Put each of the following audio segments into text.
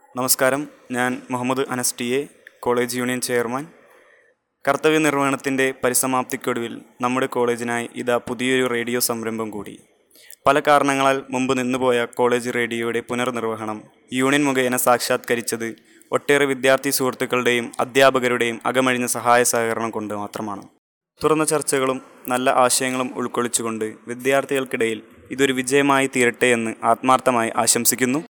നമസ്കാരം ഞാൻ Muhammad Anas T A college union chairman കർത്തവ്യ നിർവഹണത്തിൻ്റെ പരിസമാപ്തിക്കൊടുവിൽ നമ്മുടെ കോളേജിനായി ഇതാ പുതിയൊരു റേഡിയോ സംരംഭം കൂടി പല കാരണങ്ങളാൽ മുമ്പ് നിന്നുപോയ കോളേജ് റേഡിയോയുടെ പുനർനിർവഹണം യൂണിയൻ മുഖേന സാക്ഷാത്കരിച്ചത് ഒട്ടേറെ വിദ്യാർത്ഥി സുഹൃത്തുക്കളുടെയും അധ്യാപകരുടെയും അകമഴിഞ്ഞ സഹായ സഹകരണം കൊണ്ട് മാത്രമാണ് തുറന്ന ചർച്ചകളും നല്ല ആശയങ്ങളും ഉൾക്കൊള്ളിച്ചുകൊണ്ട് വിദ്യാർത്ഥികൾക്കിടയിൽ ഇതൊരു വിജയമായി തീരട്ടെ എന്ന് ആത്മാർത്ഥമായി ആശംസിക്കുന്നു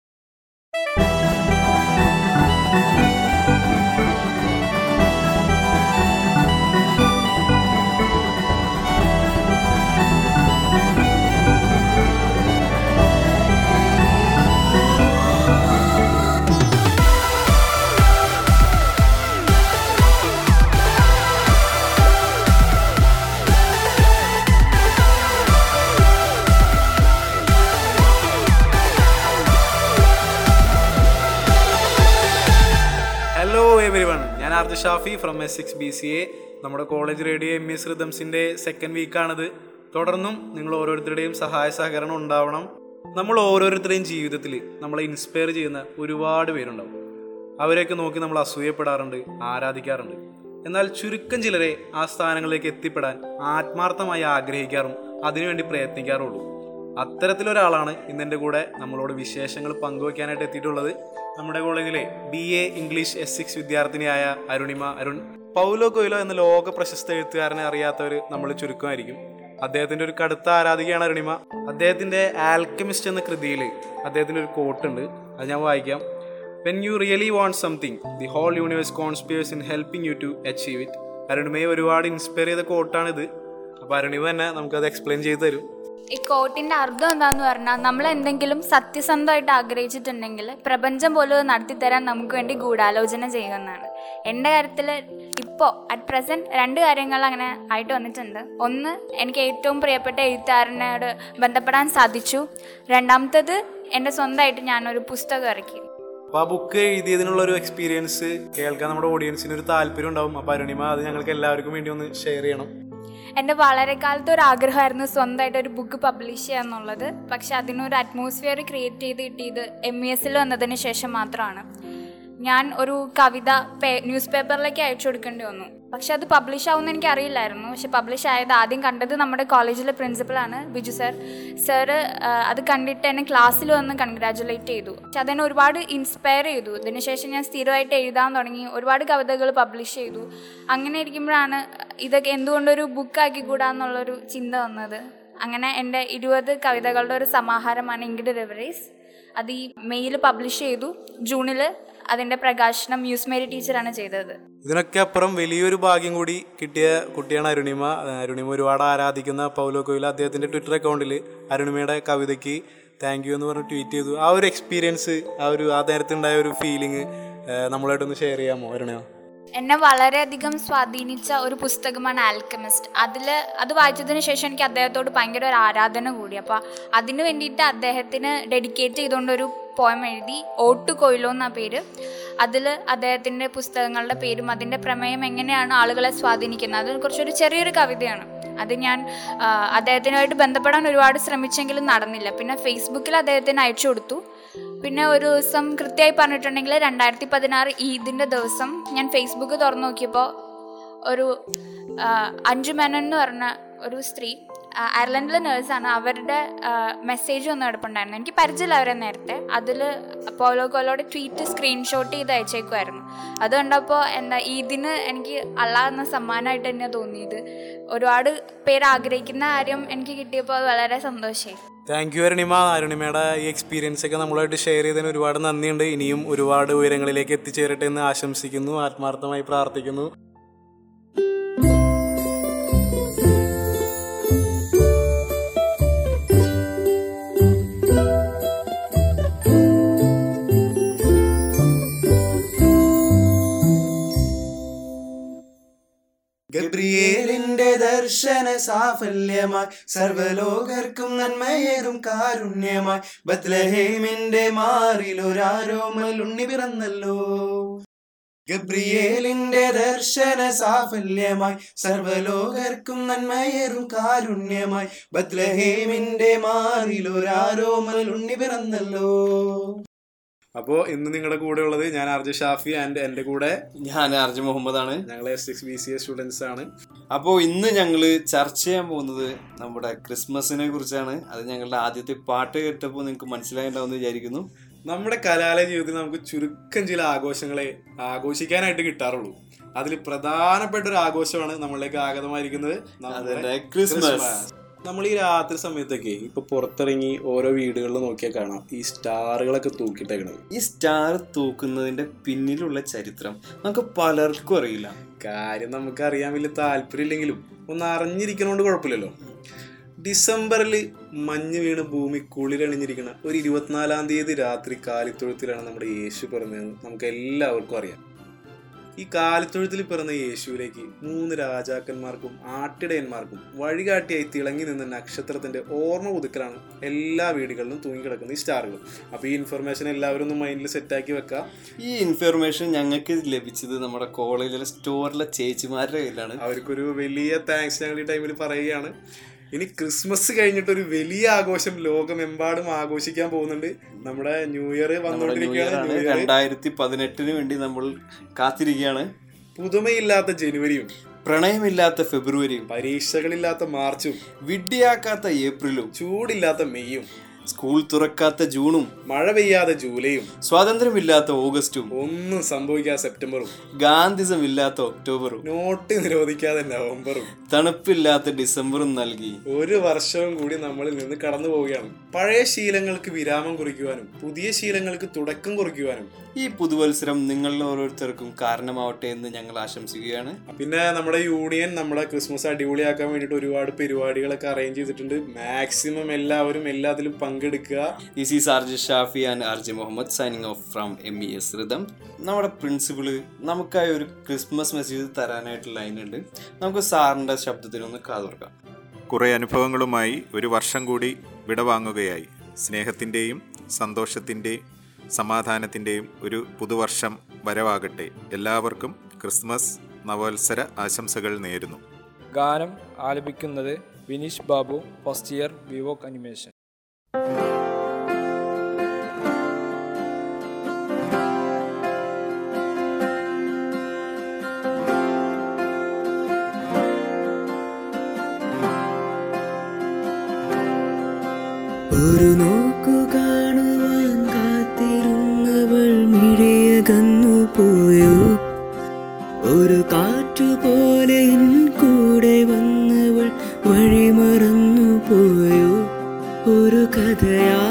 ഹലോ എവരി വൺ ഞാൻ RJ Shafi from S six B C A നമ്മുടെ കോളേജ് റേഡിയോ എം എസ് റിതംസിൻ്റെ സെക്കൻഡ് വീക്കാണിത് തുടർന്നും നിങ്ങൾ ഓരോരുത്തരുടെയും സഹായ സഹകരണം ഉണ്ടാവണം നമ്മൾ ഓരോരുത്തരുടെയും ജീവിതത്തിൽ നമ്മളെ ഇൻസ്പയർ ചെയ്യുന്ന ഒരുപാട് പേരുണ്ടാവും അവരെയൊക്കെ നോക്കി നമ്മൾ അസൂയപ്പെടാറുണ്ട് ആരാധിക്കാറുണ്ട് എന്നാൽ ചുരുക്കം ചിലരെ ആ സ്ഥാനങ്ങളിലേക്ക് എത്തിപ്പെടാൻ ആത്മാർത്ഥമായി ആഗ്രഹിക്കാറും അതിനുവേണ്ടി പ്രയത്നിക്കാറുള്ളൂ അത്തരത്തിലൊരാളാണ് ഇന്ന് എൻ്റെ കൂടെ നമ്മളോട് വിശേഷങ്ങൾ പങ്കുവയ്ക്കാനായിട്ട് എത്തിയിട്ടുള്ളത് നമ്മുടെ കോളേജിലെ B A English S six വിദ്യാർത്ഥിനിയായ അരുണിമ അരുൺ പൗലോ കൊയിലോ എന്ന ലോക പ്രശസ്ത എഴുത്തുകാരനെ അറിയാത്തവർ നമ്മൾ ചുരുക്കമായിരിക്കും അദ്ദേഹത്തിൻ്റെ ഒരു കടുത്ത ആരാധികയാണ് അരുണിമ അദ്ദേഹത്തിൻ്റെ ആൽക്കമിസ്റ്റ് എന്ന കൃതിയിൽ അദ്ദേഹത്തിൻ്റെ ഒരു കോട്ടുണ്ട് അത് ഞാൻ വായിക്കാം when you really want something the whole universe conspires in helping you to achieve it അരുണിമയെ ഒരുപാട് ഇൻസ്പയർ ചെയ്ത കോട്ടാണിത് അപ്പോൾ അരുണിമ തന്നെ നമുക്കത് എക്സ്പ്ലെയിൻ ചെയ്തു തരും ഈ കോട്ടിന്റെ അർത്ഥം എന്താന്ന് പറഞ്ഞാൽ നമ്മൾ എന്തെങ്കിലും സത്യസന്ധമായിട്ട് ആഗ്രഹിച്ചിട്ടുണ്ടെങ്കിൽ പ്രപഞ്ചം പോലും അത് നടത്തിത്തരാൻ നമുക്ക് വേണ്ടി ഗൂഢാലോചന ചെയ്യുന്നതാണ് എൻ്റെ കാര്യത്തിൽ ഇപ്പോൾ അറ്റ് പ്രസൻറ്റ് രണ്ട് കാര്യങ്ങൾ അങ്ങനെ ആയിട്ട് വന്നിട്ടുണ്ട് ഒന്ന് എനിക്ക് ഏറ്റവും പ്രിയപ്പെട്ട എഴുത്തുകാരനോട് ബന്ധപ്പെടാൻ സാധിച്ചു രണ്ടാമത്തത് എൻ്റെ സ്വന്തമായിട്ട് ഞാനൊരു പുസ്തകം ഇറക്കി അപ്പോൾ ആ ബുക്ക് എഴുതിയതിനുള്ള ഒരു എക്സ്പീരിയൻസ് കേൾക്കാൻ നമ്മുടെ ഓഡിയൻസിന് ഒരു താല്പര്യം ഉണ്ടാവും അപ്പോൾ അരുണിമ അത് ഞങ്ങൾക്ക് എല്ലാവർക്കും വേണ്ടി ഒന്ന് ഷെയർ ചെയ്യണം എൻ്റെ വളരെ കാലത്തെ ഒരു ആഗ്രഹമായിരുന്നു സ്വന്തമായിട്ട് ഒരു ബുക്ക് പബ്ലിഷ് ചെയ്യുക എന്നുള്ളത് പക്ഷെ അതിനൊരു അറ്റ്മോസ്ഫിയർ ക്രിയേറ്റ് ചെയ്ത് കിട്ടിയത് എം ഇ എസിൽ വന്നതിന് ശേഷം മാത്രമാണ് ഞാൻ ഒരു കവിത പേ ന്യൂസ് പേപ്പറിലേക്ക് അയച്ചു കൊടുക്കേണ്ടി വന്നു പക്ഷെ അത് പബ്ലിഷ് ആവുമെന്ന് എനിക്ക് അറിയില്ലായിരുന്നു പക്ഷെ പബ്ലിഷ് ആയത് ആദ്യം കണ്ടത് നമ്മുടെ കോളേജിലെ പ്രിൻസിപ്പളാണ് ബിജു സർ സാറ് അത് കണ്ടിട്ട് എന്നെ ക്ലാസ്സിൽ വന്ന് കൺഗ്രാജുലേറ്റ് ചെയ്തു പക്ഷെ അതെന്നെ ഒരുപാട് ഇൻസ്പയർ ചെയ്തു ഇതിനുശേഷം ഞാൻ സ്ഥിരമായിട്ട് എഴുതാൻ തുടങ്ങി ഒരുപാട് കവിതകൾ പബ്ലിഷ് ചെയ്തു അങ്ങനെ ഇരിക്കുമ്പോഴാണ് ഇതൊക്കെ എന്തുകൊണ്ടൊരു ബുക്കാക്കിക്കൂടാന്നുള്ളൊരു ചിന്ത വന്നത് അങ്ങനെ എൻ്റെ ഇരുപത് കവിതകളുടെ ഒരു സമാഹാരമാണ് ഇംഗ്ലീഷ് റിവറീസ് അത് ഈ മെയ്യിൽ പബ്ലിഷ് ചെയ്തു ജൂണിൽ അതിൻ്റെ പ്രകാശനം ന്യൂസ് മേരി ടീച്ചറാണ് ചെയ്തത് ഇതിനൊക്കെ അപ്പുറം വലിയൊരു ഭാഗ്യം കൂടി കിട്ടിയ കുട്ടിയാണ് അരുണിമ ആ, അരുണിമ ഒരുപാട് ആരാധിക്കുന്ന പൗലോ കോയിൽ അദ്ദേഹത്തിൻ്റെ ട്വിറ്റർ അക്കൗണ്ടിൽ അരുണിമയുടെ കവിതയ്ക്ക് താങ്ക് യു എന്ന് പറഞ്ഞ് ട്വീറ്റ് ചെയ്തു ആ ഒരു എക്സ്പീരിയൻസ് ആ ഒരു ആ നേരത്തുണ്ടായ ഒരു ഫീലിംഗ് നമ്മളായിട്ടൊന്ന് ഷെയർ ചെയ്യാമോ അരുണിമ എന്നെ വളരെയധികം സ്വാധീനിച്ച ഒരു പുസ്തകമാണ് ആൽക്കമിസ്റ്റ് അതിൽ അത് വായിച്ചതിന് ശേഷം എനിക്ക് അദ്ദേഹത്തോട് ഭയങ്കര ഒരു ആരാധന കൂടി അപ്പോൾ അതിന് വേണ്ടിയിട്ട് അദ്ദേഹത്തിന് ഡെഡിക്കേറ്റ് ചെയ്തുകൊണ്ട് ഒരു പോയം എഴുതി ഓട്ടു കൊയിലോ എന്ന പേര് അതിൽ അദ്ദേഹത്തിൻ്റെ പുസ്തകങ്ങളുടെ പേരും അതിൻ്റെ പ്രമേയം എങ്ങനെയാണ് ആളുകളെ സ്വാധീനിക്കുന്നത് അത് കുറച്ചൊരു ചെറിയൊരു കവിതയാണ് അത് ഞാൻ ആ, അദ്ദേഹത്തിനുമായിട്ട് ബന്ധപ്പെടാൻ ഒരുപാട് ശ്രമിച്ചെങ്കിലും നടന്നില്ല പിന്നെ ഫേസ്ബുക്കിൽ അദ്ദേഹത്തിന് അയച്ചു കൊടുത്തു പിന്നെ ഒരു ദിവസം കൃത്യമായി പറഞ്ഞിട്ടുണ്ടെങ്കിൽ രണ്ടായിരത്തി പതിനാറ് ഈദിൻ്റെ ദിവസം ഞാൻ ഫേസ്ബുക്ക് തുറന്നു നോക്കിയപ്പോൾ ഒരു ആ, അഞ്ജു മേനൻ എന്ന് പറഞ്ഞ ഒരു സ്ത്രീ ആ, അയർലൻഡിലെ നേഴ്സാണ് അവരുടെ മെസ്സേജ് ഒന്നും എടുപ്പുണ്ടായിരുന്നു എനിക്ക് പരിചയമില്ല അവരെ നേരത്തെ അതിൽ പോലോ കോലോടെ ട്വീറ്റ് സ്ക്രീൻഷോട്ട് ചെയ്ത് അയച്ചേക്കുമായിരുന്നു അത് കണ്ടപ്പോൾ എന്താ ഇതിന് എനിക്ക് അള്ള എന്ന സമ്മാനമായിട്ട് തന്നെ തോന്നിയത് ഒരുപാട് പേര് ആഗ്രഹിക്കുന്ന കാര്യം എനിക്ക് കിട്ടിയപ്പോൾ അത് വളരെ സന്തോഷമായി താങ്ക് യു അരുണിമ അരുണിമയുടെ ഈ എക്സ്പീരിയൻസ് ഒക്കെ നമ്മളായിട്ട് ഷെയർ ചെയ്തതിന് ഒരുപാട് നന്ദിയുണ്ട് ഇനിയും ഒരുപാട് ഉയരങ്ങളിലേക്ക് എത്തിച്ചേരട്ടെ എന്ന് ആശംസിക്കുന്നു ആത്മാർത്ഥമായി പ്രാർത്ഥിക്കുന്നു ഗബ്രിയേലിന്റെ ദർശന സാഫല്യമായി സർവലോകർക്കും നന്മയേറും കാരുണ്യമായി ബത്ലഹേമിന്റെ മാറിൽ ഒരാരോമൽ ഉണ്ണി പിറന്നല്ലോ ഗബ്രിയേലിന്റെ ദർശന സാഫല്യമായി സർവലോകർക്കും നന്മയേറും കാരുണ്യമായി ബത്ലഹേമിന്റെ മാറിൽ ഒരാരോമൽ ഉണ്ണി പിറന്നല്ലോ അപ്പോൾ ഇന്ന് നിങ്ങളുടെ കൂടെ ഉള്ളത് ഞാൻ ആർജെ ഷാഫി ആൻഡ് എൻ്റെ കൂടെ ഞാൻ അർജു മുഹമ്മദാണ് ഞങ്ങൾ S six B C A students ആണ് അപ്പോൾ ഇന്ന് ഞങ്ങൾ ചർച്ച ചെയ്യാൻ പോകുന്നത് നമ്മുടെ ക്രിസ്മസിനെ കുറിച്ചാണ് അത് ഞങ്ങളുടെ ആദ്യത്തെ പാട്ട് കേട്ടപ്പോൾ നിങ്ങൾക്ക് മനസ്സിലായിട്ടുണ്ടാവും എന്ന് വിചാരിക്കുന്നു നമ്മുടെ കലാലയ ജീവിതത്തിൽ നമുക്ക് ചുരുക്കം ചില ആഘോഷങ്ങളെ ആഘോഷിക്കാനായിട്ട് കിട്ടാറുള്ളൂ അതിൽ പ്രധാനപ്പെട്ട ഒരു ആഘോഷമാണ് നമ്മളിലേക്ക് ആഗതമായിരിക്കുന്നത് നമ്മുടെ അതന്നെ ക്രിസ്മസ് നമ്മൾ ഈ രാത്രി സമയത്തൊക്കെ ഇപ്പൊ പുറത്തിറങ്ങി ഓരോ വീടുകളിൽ നോക്കിയാൽ കാണാം ഈ സ്റ്റാറുകളൊക്കെ തൂക്കിയിട്ടേക്കണത് ഈ സ്റ്റാർ തൂക്കുന്നതിന്റെ പിന്നിലുള്ള ചരിത്രം നമുക്ക് പലർക്കും അറിയില്ല കാര്യം നമുക്ക് അറിയാൻ വലിയ താല്പര്യമില്ലെങ്കിലും ഒന്ന് അറിഞ്ഞിരിക്കണോണ്ട് കുഴപ്പമില്ലല്ലോ ഡിസംബറിൽ മഞ്ഞ് വീണ് ഭൂമി കുളിരണിഞ്ഞിരിക്കുന്ന ഒരു ഇരുപത്തിനാലാം തീയതി രാത്രി കാലിത്തൊഴുത്തിലാണ് നമ്മുടെ യേശു പിറന്നതെന്ന് നമുക്ക് എല്ലാവർക്കും അറിയാം ഈ കാലിത്തൊഴുത്തിൽ പിറന്ന യേശുവിലേക്ക് മൂന്ന് രാജാക്കന്മാർക്കും ആട്ടിടയന്മാർക്കും വഴികാട്ടിയായി തിളങ്ങി നിന്ന നക്ഷത്രത്തിന്റെ ഓർമ്മ പുതുക്കലാണ് എല്ലാ വീടുകളിലും തൂങ്ങിക്കിടക്കുന്ന ഈ സ്റ്റാറുകൾ അപ്പോൾ ഈ ഇൻഫർമേഷൻ എല്ലാവരും ഒന്ന് മൈൻഡിൽ സെറ്റാക്കി വെക്കാം ഈ ഇൻഫർമേഷൻ ഞങ്ങൾക്ക് ലഭിച്ചത് നമ്മുടെ കോളേജിലെ സ്റ്റോറിലെ ചേച്ചിമാരുടെ കയ്യിലാണ് അവർക്കൊരു വലിയ താങ്ക്സ് ഞങ്ങൾ ഈ ടൈമിൽ പറയുകയാണ് ഇനി ക്രിസ്മസ് കഴിഞ്ഞിട്ട് ഒരു വലിയ ആഘോഷം ലോകമെമ്പാടും ആഘോഷിക്കാൻ പോകുന്നുണ്ട് നമ്മുടെ ന്യൂ ഇയർ നമ്മുടെ ന്യൂ വന്നുകൊണ്ടിരിക്കുകയാണ് ഇയർ ആണ് ന്യൂ ഇയർ രണ്ടായിരത്തി പതിനെട്ടിന് വേണ്ടി നമ്മൾ കാത്തിരിക്കുകയാണ് പുതുമയില്ലാത്ത ജനുവരിയും പ്രണയമില്ലാത്ത ഫെബ്രുവരിയും പരീക്ഷകളില്ലാത്ത മാർച്ചും വിഡ്ഢിയാക്കാത്ത ഏപ്രിലും ചൂടില്ലാത്ത മെയ്യും സ്കൂൾ തുറക്കാത്ത ജൂണും മഴ പെയ്യാതെ ജൂലൈയും സ്വാതന്ത്ര്യമില്ലാത്ത ഓഗസ്റ്റും ഒന്നും സംഭവിക്കാതെ സെപ്റ്റംബറും ഗാന്ധിസം ഇല്ലാത്ത ഒക്ടോബറും നോട്ട് നിരോധിക്കാതെ നവംബറും തണുപ്പില്ലാത്ത ഡിസംബറും നൽകി ഒരു വർഷവും കൂടി നമ്മളിൽ നിന്ന് കടന്നു പോവുകയാണ് പഴയ ശീലങ്ങൾക്ക് വിരാമം കുറിക്കുവാനും പുതിയ ശീലങ്ങൾക്ക് തുടക്കം കുറിക്കുവാനും ഈ പുതുവത്സരം നിങ്ങളിൽ ഓരോരുത്തർക്കും കാരണമാവട്ടെ എന്ന് ഞങ്ങൾ ആശംസിക്കുകയാണ് പിന്നെ നമ്മുടെ യൂണിയൻ നമ്മുടെ ക്രിസ്മസ് അടിപൊളിയാക്കാൻ വേണ്ടിയിട്ട് ഒരുപാട് പരിപാടികളൊക്കെ അറേഞ്ച് ചെയ്തിട്ടുണ്ട് മാക്സിമം എല്ലാവരും എല്ലാത്തിലും പങ്കെടുക്കുക this is R J Shafi and R J Muhammad signing off from M E S rhythm നമ്മുടെ പ്രിൻസിപ്പിള് നമുക്കായി ഒരു ക്രിസ്മസ് മെസ്സേജ് തരാനായിട്ട് ലൈനുണ്ട് നമുക്ക് സാറിൻ്റെ ശബ്ദത്തിനൊന്ന് കാതോർക്കാം കുറേ അനുഭവങ്ങളുമായി ഒരു വർഷം കൂടി വിടവാങ്ങുകയായി സ്നേഹത്തിൻ്റെയും സന്തോഷത്തിൻ്റെയും സമാധാനത്തിൻ്റെയും ഒരു പുതുവർഷം വരവാകട്ടെ എല്ലാവർക്കും ക്രിസ്മസ് നവവത്സര ആശംസകൾ നേരുന്നു ഗാനം ആലപിക്കുന്നത് വിനീഷ് ബാബു ഫസ്റ്റ് ഇയർ വിവോക് അനിമേഷൻ ഒരു നോക്കു കാണുവാൻ കാത്തിരുന്നവൾ മിഴിയകന്നു പോയോ ഒരു കാറ്റുപോലെ എൻ കൂടെ വന്നവൾ വഴിമറന്നു പോയോ ഒരു കഥയാ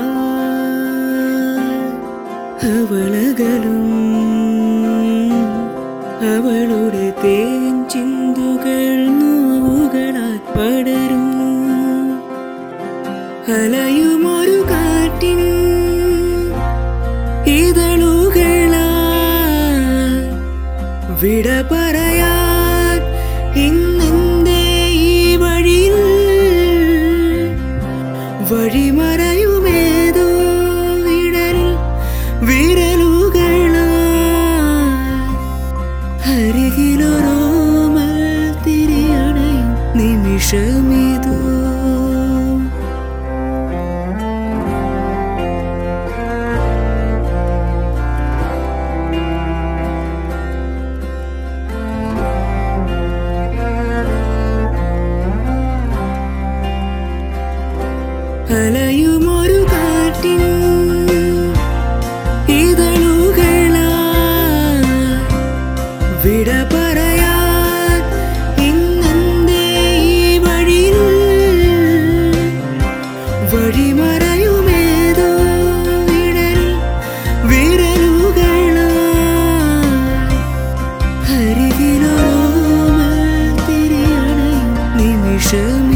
അവളകലും അവളുടെ തേൻ ചിന്തുകൾ നോവുകളാൽ പടരും അലയുമൊരു കാറ്റിൻ ഇതളുകളാ വിട പറയാൻ ഇന്നെന്തേ ഈ വഴിയിൽ വഴിമറയുമേതോ വിടലിൽ വിരലുകളാ അരികിലൊരോമൽ തിരിയണയും നിമിഷമിതോ അലയുമൊരു കാറ്റിൻ ഇതളുകളാ വിട പറയാൻ ഇന്നെന്തേ ഈ വഴിയിൽ വഴിമറയുമേതോ വിടൽ വിരലുകളാ അരികിലോ തിരിയണയും നിമിഷം